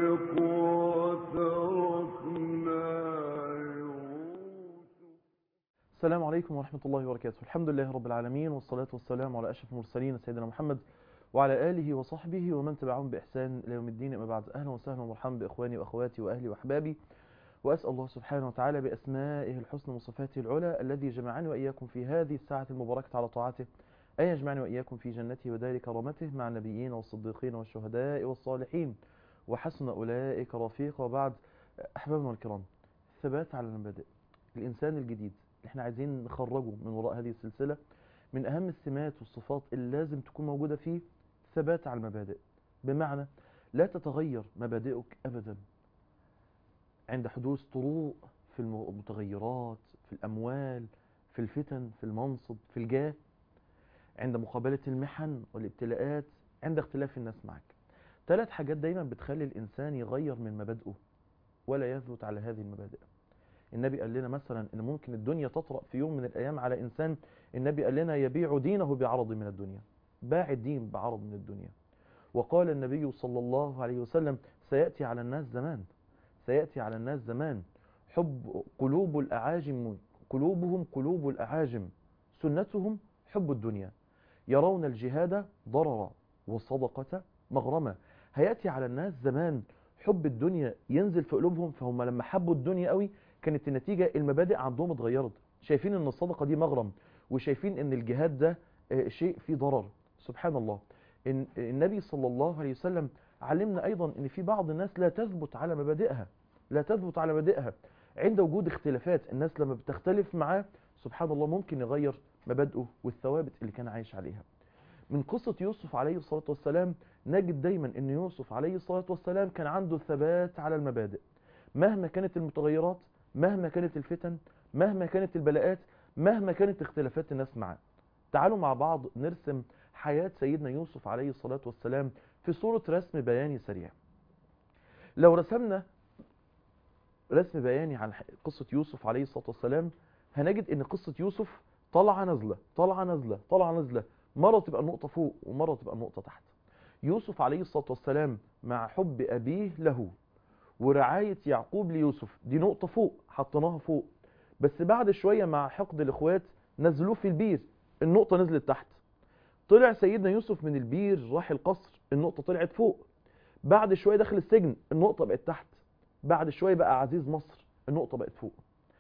السلام عليكم ورحمة الله وبركاته الحمد لله رب العالمين والصلاة والسلام على أشرف المرسلين سيدنا محمد وعلى آله وصحبه ومن تبعهم بإحسان إلى يوم الدين أما بعد أهلا وسهلا ومرحبا بإخواني وأخواتي وأهلي وأحبابي وأسأل الله سبحانه وتعالى بأسمائه الحسنى وصفاته العلى الذي جمعني وإياكم في هذه الساعة المباركة على طاعته أن يجمعني وإياكم في جنته ودار كرامته مع النبيين والصديقين والشهداء والصالحين وحسن أولئك رفيقا وبعد أحبابنا الكرام الثبات على المبادئ الإنسان الجديد اللي احنا عايزين نخرجه من وراء هذه السلسلة من أهم السمات والصفات اللي لازم تكون موجودة فيه ثبات على المبادئ بمعنى لا تتغير مبادئك أبدا عند حدوث طروق في المتغيرات في الأموال في الفتن في المنصب في الجاه عند مقابلة المحن والابتلاءات عند اختلاف الناس معك ثلاث حاجات دايما بتخلي الإنسان يغير من مبادئه ولا يثبت على هذه المبادئ النبي قال لنا مثلا ان ممكن الدنيا تطرأ في يوم من الايام على انسان النبي قال لنا يبيع دينه بعرض من الدنيا باع الدين بعرض من الدنيا وقال النبي صلى الله عليه وسلم سيأتي على الناس زمان سيأتي على الناس زمان حب قلوب الأعاجم قلوبهم قلوب الأعاجم سنتهم حب الدنيا يرون الجهاد ضررا والصدقة مغرمة هيأتي على الناس زمان حب الدنيا ينزل في قلوبهم فهم لما حبوا الدنيا قوي كانت النتيجة المبادئ عندهم اتغيرت شايفين ان الصدقة دي مغرم وشايفين ان الجهاد ده شيء فيه ضرر سبحان الله إن النبي صلى الله عليه وسلم علمنا ايضا ان في بعض الناس لا تثبت على مبادئها لا تثبت على مبادئها عند وجود اختلافات الناس لما بتختلف معاه سبحان الله ممكن يغير مبادئه والثوابت اللي كان عايش عليها من قصة يوسف عليه الصلاة والسلام نجد دايما ان يوسف عليه الصلاة والسلام كان عنده ثبات على المبادئ مهما كانت المتغيرات مهما كانت الفتن مهما كانت البلاءات مهما كانت اختلافات الناس معاه تعالوا مع بعض نرسم حياة سيدنا يوسف عليه الصلاة والسلام في صورة رسم بياني سريع لو رسمنا رسم بياني عن قصة يوسف عليه الصلاة والسلام هنجد ان قصة يوسف طالعة نازلة طالعة نازلة طالعة نازلة مرة تبقى النقطة فوق ومرة تبقى النقطة تحت يوسف عليه الصلاة والسلام مع حب أبيه له ورعاية يعقوب ليوسف دي نقطة فوق حطيناها فوق بس بعد شوية مع حقد الإخوات نزلوه في البير النقطة نزلت تحت طلع سيدنا يوسف من البير راح القصر النقطة طلعت فوق بعد شوية دخل السجن النقطة بقت تحت بعد شوية بقى عزيز مصر النقطة بقت فوق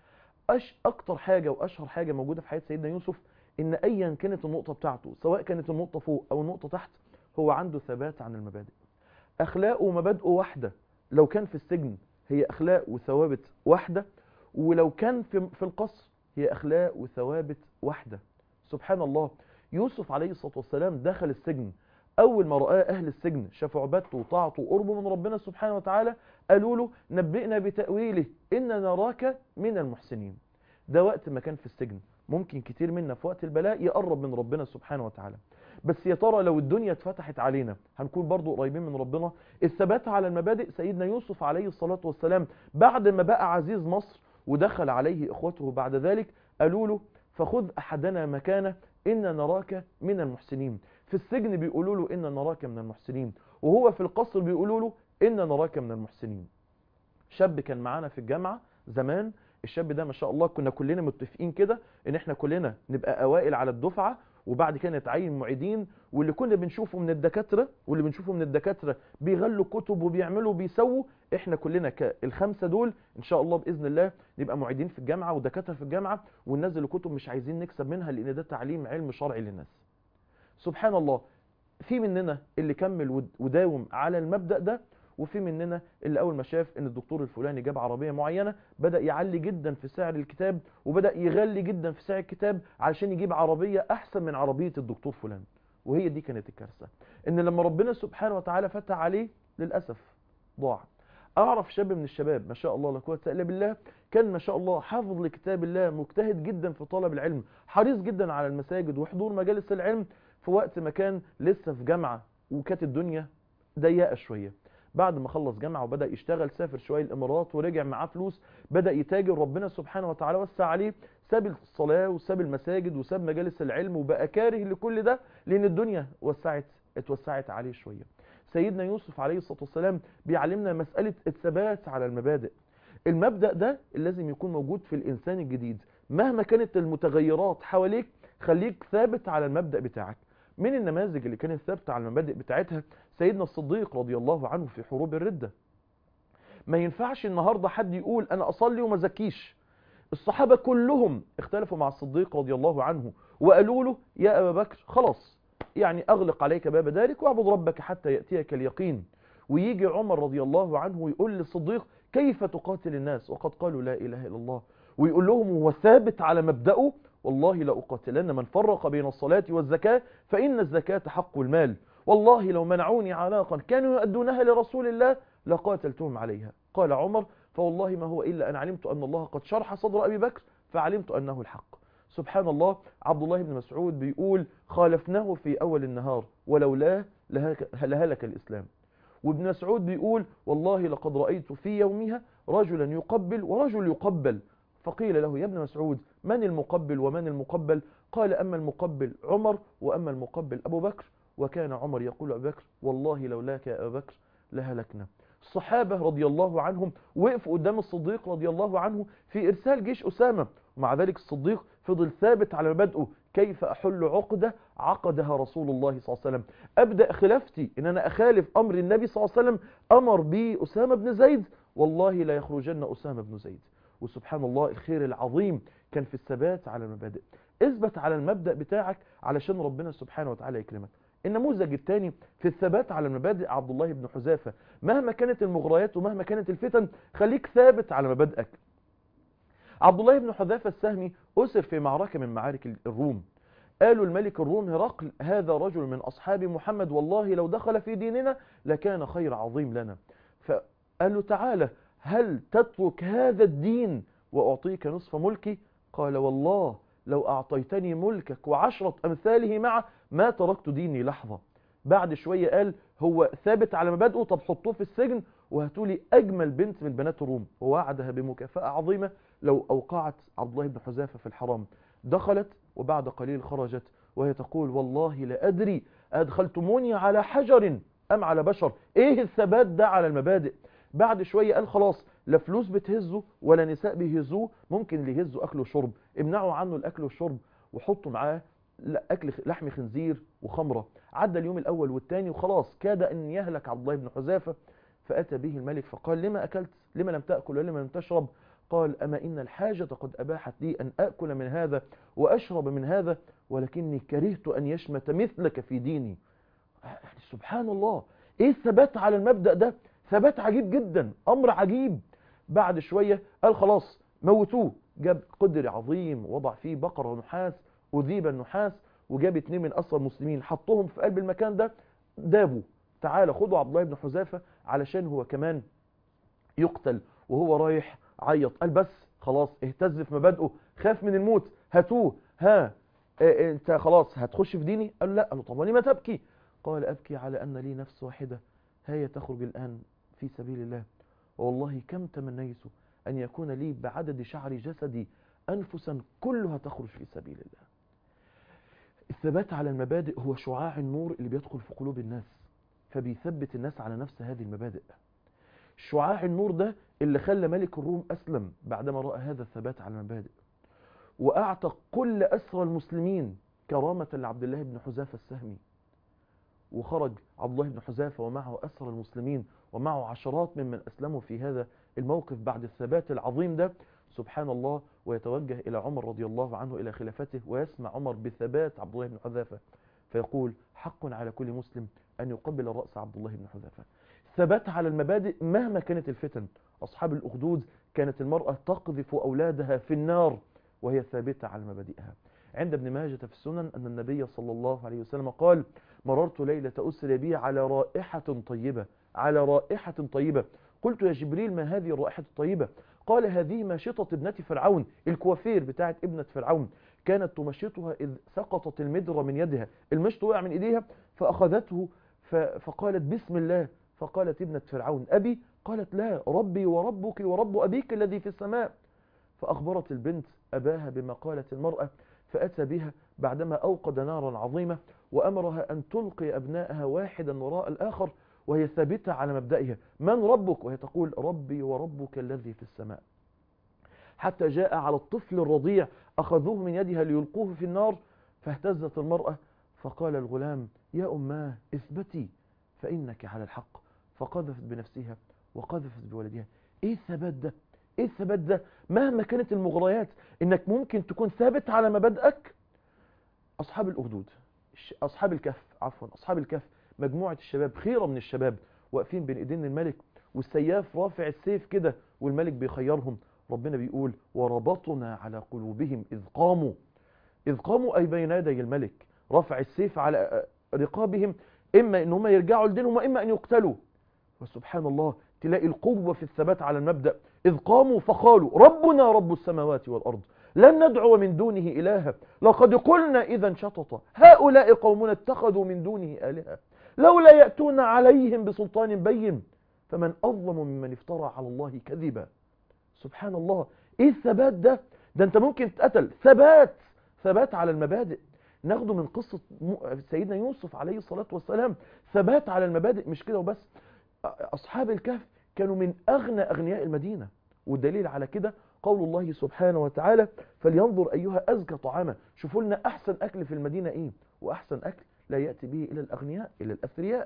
أش أكتر حاجة وأشهر حاجة موجودة في حياة سيدنا يوسف إن أيا كانت النقطة بتاعته سواء كانت النقطة فوق أو النقطة تحت هو عنده ثبات عن المبادئ أخلاقه ومبادئه واحدة لو كان في السجن هي أخلاق وثوابت واحدة ولو كان في, في القصر هي أخلاق وثوابت واحدة سبحان الله يوسف عليه الصلاة والسلام دخل السجن أول ما رآه أهل السجن شافوا عبادته وطاعته وقربه من ربنا سبحانه وتعالى قالوا له نبئنا بتأويله إن نراك من المحسنين ده وقت ما كان في السجن ممكن كتير منا في وقت البلاء يقرب من ربنا سبحانه وتعالى بس يا ترى لو الدنيا اتفتحت علينا هنكون برضو قريبين من ربنا الثبات على المبادئ سيدنا يوسف عليه الصلاة والسلام بعد ما بقى عزيز مصر ودخل عليه إخوته بعد ذلك قالوا له فخذ أحدنا مكانه إن نراك من المحسنين في السجن بيقولوا له إن نراك من المحسنين وهو في القصر بيقولوا له إن نراك من المحسنين شاب كان معانا في الجامعة زمان الشاب ده ما شاء الله كنا كلنا متفقين كده ان احنا كلنا نبقى اوائل على الدفعة وبعد كده نتعين معيدين واللي كنا بنشوفه من الدكاترة واللي بنشوفه من الدكاترة بيغلوا كتب وبيعملوا بيسووا احنا كلنا الخمسة دول ان شاء الله بإذن الله نبقى معيدين في الجامعة ودكاترة في الجامعة وننزل كتب مش عايزين نكسب منها لان ده تعليم علم شرعي للناس سبحان الله في مننا اللي كمل وداوم على المبدأ ده وفي مننا اللي اول ما شاف ان الدكتور الفلاني جاب عربية معينة بدأ يعلي جدا في سعر الكتاب وبدأ يغلي جدا في سعر الكتاب علشان يجيب عربية احسن من عربية الدكتور فلان وهي دي كانت الكارثة ان لما ربنا سبحانه وتعالى فتح عليه للأسف ضاع اعرف شاب من الشباب ما شاء الله لا قوه الا بالله كان ما شاء الله حافظ لكتاب الله مجتهد جدا في طلب العلم حريص جدا على المساجد وحضور مجالس العلم في وقت ما كان لسه في جامعة وكانت الدنيا ضيقه شويه بعد ما خلص جامعة وبدأ يشتغل سافر شوية الإمارات ورجع معاه فلوس بدأ يتاجر ربنا سبحانه وتعالى وسع عليه ساب الصلاة وساب المساجد وساب مجالس العلم وبقى كاره لكل ده لأن الدنيا وسعت اتوسعت عليه شوية سيدنا يوسف عليه الصلاة والسلام بيعلمنا مسألة الثبات على المبادئ المبدأ ده لازم يكون موجود في الإنسان الجديد مهما كانت المتغيرات حواليك خليك ثابت على المبدأ بتاعك من النماذج اللي كانت ثابتة على المبادئ بتاعتها سيدنا الصديق رضي الله عنه في حروب الردة ما ينفعش النهاردة حد يقول أنا أصلي وما زكيش الصحابة كلهم اختلفوا مع الصديق رضي الله عنه وقالوا له يا أبا بكر خلاص يعني أغلق عليك باب ذلك واعبد ربك حتى يأتيك اليقين ويجي عمر رضي الله عنه ويقول للصديق كيف تقاتل الناس وقد قالوا لا إله إلا الله ويقول لهم هو ثابت على مبدأه والله لأقاتلن من فرق بين الصلاة والزكاة فإن الزكاة حق المال والله لو منعوني عناقا كانوا يؤدونها لرسول الله لقاتلتهم عليها قال عمر فوالله ما هو إلا أن علمت أن الله قد شرح صدر أبي بكر فعلمت أنه الحق سبحان الله عبد الله بن مسعود بيقول خالفناه في أول النهار ولولاه لهلك الإسلام وابن مسعود بيقول والله لقد رأيت في يومها رجلا يقبل ورجل يقبل فقيل له يا ابن مسعود من المقبل ومن المقبل قال أما المقبل عمر وأما المقبل أبو بكر وكان عمر يقول أبو بكر والله لولاك يا أبو بكر لهلكنا الصحابة رضي الله عنهم وقفوا قدام الصديق رضي الله عنه في إرسال جيش أسامة ومع ذلك الصديق فضل ثابت على مبادئه كيف أحل عقدة عقدها رسول الله صلى الله عليه وسلم أبدأ خلافتي إن أنا أخالف أمر النبي صلى الله عليه وسلم أمر به أسامة بن زيد والله لا يخرجن أسامة بن زيد وسبحان الله الخير العظيم كان في الثبات على المبادئ اثبت على المبدأ بتاعك علشان ربنا سبحانه وتعالى يكرمك النموذج الثاني في الثبات على المبادئ عبد الله بن حذافة مهما كانت المغريات ومهما كانت الفتن خليك ثابت على مبادئك عبد الله بن حذافة السهمي أسر في معركة من معارك الروم قالوا الملك الروم هرقل هذا رجل من أصحاب محمد والله لو دخل في ديننا لكان خير عظيم لنا فقال له تعالى هل تترك هذا الدين وأعطيك نصف ملكي قال والله لو أعطيتني ملكك وعشرة أمثاله معه ما تركت ديني لحظة بعد شوية قال هو ثابت على مبادئه طب حطوه في السجن وهاتوا لي أجمل بنت من بنات الروم ووعدها بمكافأة عظيمة لو أوقعت عبد الله بن حذافة في الحرام دخلت وبعد قليل خرجت وهي تقول والله لا أدري أدخلتموني على حجر أم على بشر إيه الثبات ده على المبادئ بعد شوية قال خلاص لا فلوس بتهزه ولا نساء بيهزوه ممكن اللي يهزوا أكل وشرب امنعوا عنه الأكل والشرب وحطوا معاه أكل لحم خنزير وخمرة عدى اليوم الأول والثاني وخلاص كاد أن يهلك عبد الله بن حذافة فأتى به الملك فقال لما أكلت لما لم تأكل ولما لم تشرب قال أما إن الحاجة قد أباحت لي أن أكل من هذا وأشرب من هذا ولكني كرهت أن يشمت مثلك في ديني سبحان الله إيه الثبات على المبدأ ده ثبات عجيب جدا أمر عجيب بعد شوية قال خلاص موتوه جاب قدر عظيم وضع فيه بقرة نحاس أذيب النحاس وجاب اتنين من أسرى المسلمين حطهم في قلب المكان ده دابوا تعالى خدوا عبد الله بن حذافة علشان هو كمان يقتل وهو رايح عيط قال بس خلاص اهتز في مبادئه خاف من الموت هاتوه ها اه انت خلاص هتخش في ديني قال لا قال له طب لما تبكي قال أبكي على أن لي نفس واحدة هي تخرج الآن في سبيل الله والله كم تمنيت أن يكون لي بعدد شعر جسدي أنفسا كلها تخرج في سبيل الله الثبات على المبادئ هو شعاع النور اللي بيدخل في قلوب الناس فبيثبت الناس على نفس هذه المبادئ شعاع النور ده اللي خلى ملك الروم أسلم بعدما رأى هذا الثبات على المبادئ وأعتق كل أسرى المسلمين كرامة لعبد الله بن حذافة السهمي وخرج عبد الله بن حذافة ومعه أسرى المسلمين ومعه عشرات ممن أسلموا في هذا الموقف بعد الثبات العظيم ده سبحان الله ويتوجه إلى عمر رضي الله عنه إلى خلافته ويسمع عمر بثبات عبد الله بن حذافة فيقول حق على كل مسلم أن يقبل رأس عبد الله بن حذافة ثبات على المبادئ مهما كانت الفتن أصحاب الأخدود كانت المرأة تقذف أولادها في النار وهي ثابتة على مبادئها عند ابن ماجة في السنن أن النبي صلى الله عليه وسلم قال مررت ليلة أسر بي على رائحة طيبة على رائحة طيبة قلت يا جبريل ما هذه الرائحة الطيبة قال هذه ماشطة ابنة فرعون الكوافير بتاعت ابنة فرعون كانت تمشطها إذ سقطت المدرة من يدها المشط وقع من إيديها فأخذته فقالت بسم الله فقالت ابنة فرعون أبي قالت لا ربي وربك ورب أبيك الذي في السماء فأخبرت البنت أباها بما قالت المرأة فأتى بها بعدما أوقد نارا عظيمة وأمرها أن تلقي أبنائها واحدا وراء الآخر وهي ثابتة على مبدئها من ربك وهي تقول ربي وربك الذي في السماء حتى جاء على الطفل الرضيع أخذوه من يدها ليلقوه في النار فاهتزت المرأة فقال الغلام يا أماه اثبتي فإنك على الحق فقذفت بنفسها وقذفت بولدها ايه الثبات ده ايه الثبات ده مهما كانت المغريات انك ممكن تكون ثابت على مبادئك اصحاب الاخدود الش- اصحاب الكهف عفوا اصحاب الكهف مجموعة الشباب خيرة من الشباب واقفين بين ايدين الملك والسياف رافع السيف كده والملك بيخيرهم ربنا بيقول وربطنا على قلوبهم اذ قاموا اذ قاموا اي بين يدي الملك رفع السيف على رقابهم اما ان هم يرجعوا لدينهم واما ان يقتلوا وسبحان الله تلاقي القوة في الثبات على المبدأ إذ قاموا فقالوا ربنا رب السماوات والأرض لن ندعو من دونه إلها لقد قلنا إذا شططا هؤلاء قومنا اتخذوا من دونه آلهة لولا يأتون عليهم بسلطان بين فمن أظلم ممن افترى على الله كذبا سبحان الله إيه الثبات ده ده أنت ممكن تقتل ثبات ثبات على المبادئ ناخده من قصة م- سيدنا يوسف عليه الصلاة والسلام ثبات على المبادئ مش كده وبس أصحاب الكهف كانوا من أغنى أغنياء المدينة والدليل على كده قول الله سبحانه وتعالى فلينظر أيها أزكى طعاما شوفوا لنا أحسن أكل في المدينة إيه وأحسن أكل لا يأتي به إلى الأغنياء إلى الأثرياء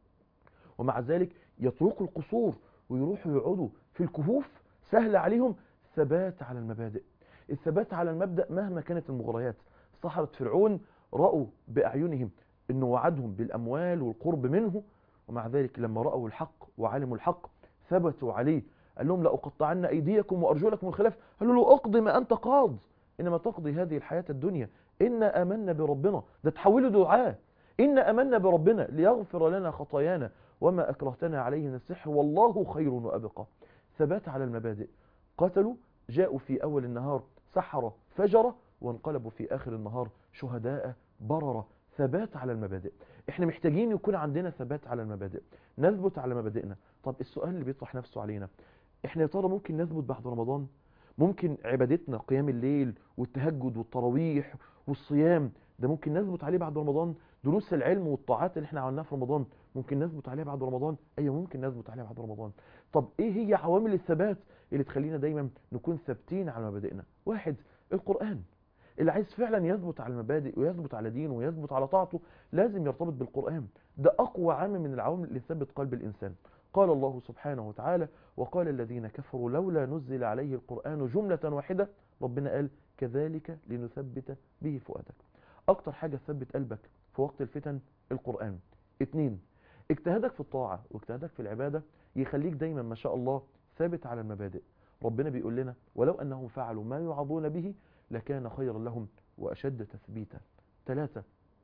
ومع ذلك يتركوا القصور ويروحوا يقعدوا في الكهوف سهل عليهم ثبات على المبادئ الثبات على المبدأ مهما كانت المغريات سحرة فرعون رأوا بأعينهم أنه وعدهم بالأموال والقرب منه ومع ذلك لما رأوا الحق وعلموا الحق ثبتوا عليه قال لهم لأقطعن أيديكم وأرجلكم من خلاف قالوا له أقضي ما أنت قاض إنما تقضي هذه الحياة الدنيا إنا آمنا بربنا ده تحولوا دعاء إنا آمنا بربنا ليغفر لنا خطايانا وما أكرهتنا عليه من السحر والله خير وأبقى ثبات على المبادئ قتلوا جاءوا في أول النهار سحرة فجرة وانقلبوا في آخر النهار شهداء بررة ثبات على المبادئ احنا محتاجين يكون عندنا ثبات على المبادئ نثبت على مبادئنا طب السؤال اللي بيطرح نفسه علينا احنا يا ترى ممكن نثبت بعد رمضان ممكن عبادتنا قيام الليل والتهجد والتراويح والصيام ده ممكن نثبت عليه بعد رمضان دروس العلم والطاعات اللي احنا عملناها في رمضان ممكن نثبت عليها بعد رمضان ايوه ممكن نثبت عليها بعد رمضان طب ايه هي عوامل الثبات اللي تخلينا دايما نكون ثابتين على مبادئنا واحد القرآن اللي عايز فعلا يثبت على المبادئ ويثبت على دينه ويثبت على طاعته لازم يرتبط بالقرآن ده أقوى عامل من العوامل اللي تثبت قلب الإنسان قال الله سبحانه وتعالى وقال الذين كفروا لولا نزل عليه القرآن جملة واحدة ربنا قال كذلك لنثبت به فؤادك أكتر حاجة تثبت قلبك في وقت الفتن القرآن اتنين اجتهادك في الطاعة واجتهادك في العبادة يخليك دايما ما شاء الله ثابت على المبادئ ربنا بيقول لنا ولو أنهم فعلوا ما يعظون به لكان خيرا لهم وأشد تثبيتا ثلاثة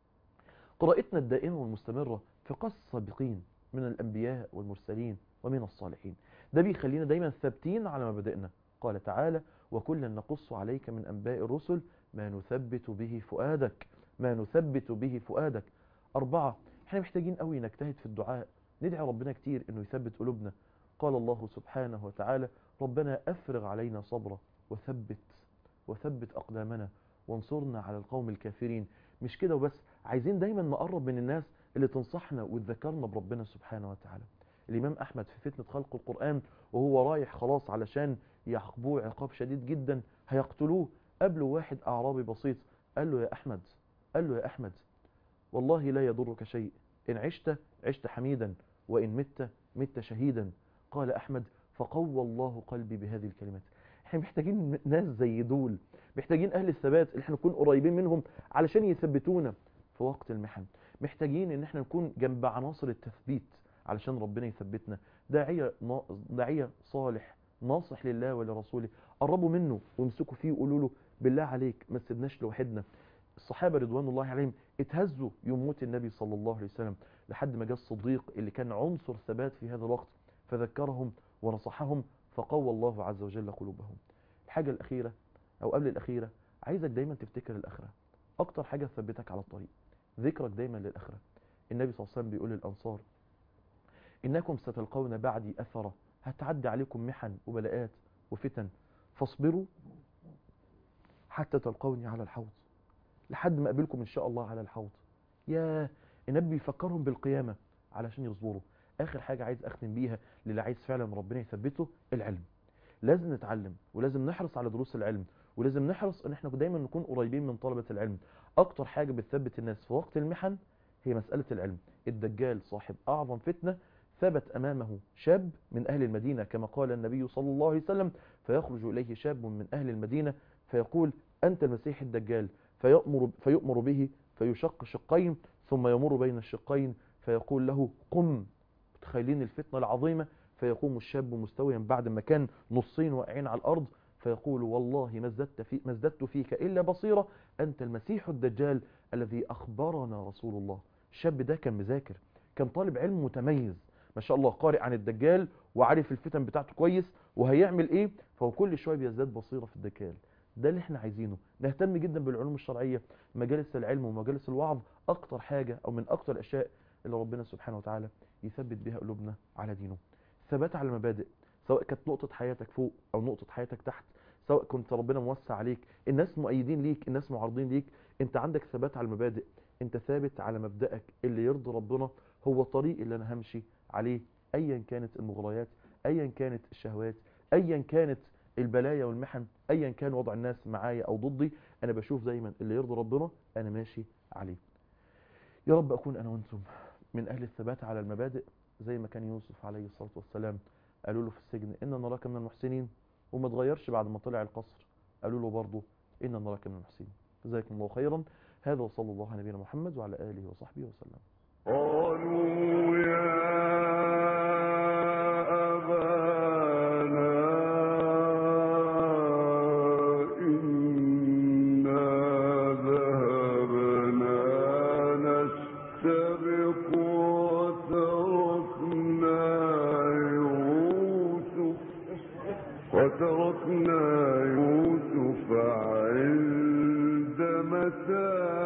قراءتنا الدائمة والمستمرة في قصص السابقين من الأنبياء والمرسلين ومن الصالحين ده بيخلينا دايما ثابتين على مبادئنا قال تعالى وكلا نقص عليك من أنباء الرسل ما نثبت به فؤادك ما نثبت به فؤادك أربعة احنا محتاجين قوي نجتهد في الدعاء ندعي ربنا كتير انه يثبت قلوبنا قال الله سبحانه وتعالى ربنا أفرغ علينا صبرا وثبت وثبت أقدامنا وانصرنا على القوم الكافرين مش كده وبس عايزين دايما نقرب من الناس اللي تنصحنا وتذكرنا بربنا سبحانه وتعالى الإمام أحمد في فتنة خلق القرآن وهو رايح خلاص علشان يعاقبوه عقاب شديد جدا هيقتلوه قبله واحد أعرابي بسيط قال له يا أحمد قال له يا أحمد والله لا يضرك شيء إن عشت عشت حميدا وإن مت مت شهيدا قال أحمد فقوى الله قلبي بهذه الكلمات احنا محتاجين ناس زي دول محتاجين أهل الثبات اللي احنا نكون قريبين منهم علشان يثبتونا في وقت المحن محتاجين ان احنا نكون جنب عناصر التثبيت علشان ربنا يثبتنا داعية نا- داعية صالح ناصح لله ولرسوله قربوا منه وامسكوا فيه وقولوا له بالله عليك ما تسيبناش لوحدنا الصحابة رضوان الله عليهم اتهزوا يوم موت النبي صلى الله عليه وسلم لحد ما جاء الصديق اللي كان عنصر ثبات في هذا الوقت فذكرهم ونصحهم فقوى الله عز وجل قلوبهم الحاجة الأخيرة أو قبل الأخيرة عايزك دايما تفتكر الآخرة أكتر حاجة تثبتك على الطريق ذكرك دايما للآخرة النبي صلى الله عليه وسلم بيقول للأنصار إنكم ستلقون بعدي أثرة هتعدي عليكم محن وبلاءات وفتن فاصبروا حتى تلقوني على الحوض لحد ما أقابلكم إن شاء الله على الحوض يا النبي بيفكرهم بالقيامة علشان يصبروا اخر حاجة عايز اختم بيها للي عايز فعلا ربنا يثبته العلم لازم نتعلم ولازم نحرص على دروس العلم ولازم نحرص ان احنا دايما نكون قريبين من طلبة العلم اكتر حاجة بتثبت الناس في وقت المحن هي مسألة العلم الدجال صاحب اعظم فتنة ثبت امامه شاب من اهل المدينة كما قال النبي صلى الله عليه وسلم فيخرج اليه شاب من اهل المدينة فيقول انت المسيح الدجال فيؤمر, فيؤمر به فيشق شقين ثم يمر بين الشقين فيقول له قم متخيلين الفتنة العظيمة فيقوم الشاب مستويا بعد ما كان نصين واقعين على الأرض فيقول والله ما ازددت, في ما ازددت فيك إلا بصيرة أنت المسيح الدجال الذي أخبرنا رسول الله الشاب ده كان مذاكر كان طالب علم متميز ما شاء الله قارئ عن الدجال وعارف الفتن بتاعته كويس وهيعمل ايه فهو كل شويه بيزداد بصيره في الدجال ده اللي احنا عايزينه نهتم جدا بالعلوم الشرعيه مجالس العلم ومجالس الوعظ اكتر حاجه او من اكتر الاشياء اللي ربنا سبحانه وتعالى يثبت بها قلوبنا على دينه ثبات على المبادئ سواء كانت نقطة حياتك فوق أو نقطة حياتك تحت سواء كنت ربنا موسع عليك الناس مؤيدين ليك الناس معارضين ليك انت عندك ثبات على المبادئ انت ثابت على مبدأك اللي يرضي ربنا هو الطريق اللي انا همشي عليه ايا كانت المغريات ايا كانت الشهوات ايا كانت البلايا والمحن ايا كان وضع الناس معايا او ضدي انا بشوف دايما اللي يرضي ربنا انا ماشي عليه يا رب اكون انا وانتم من اهل الثبات على المبادئ زي ما كان يوسف عليه الصلاة والسلام قالوا له في السجن إن نراك من المحسنين وما اتغيرش بعد ما طلع القصر قالوا له برضه إن نراك من المحسنين جزاكم الله خيرا هذا وصلى الله على نبينا محمد وعلى آله وصحبه وسلم قالوا يا أبانا إنا ذهبنا نستبق وتركنا يوسف وتركنا يوسف عند متاعنا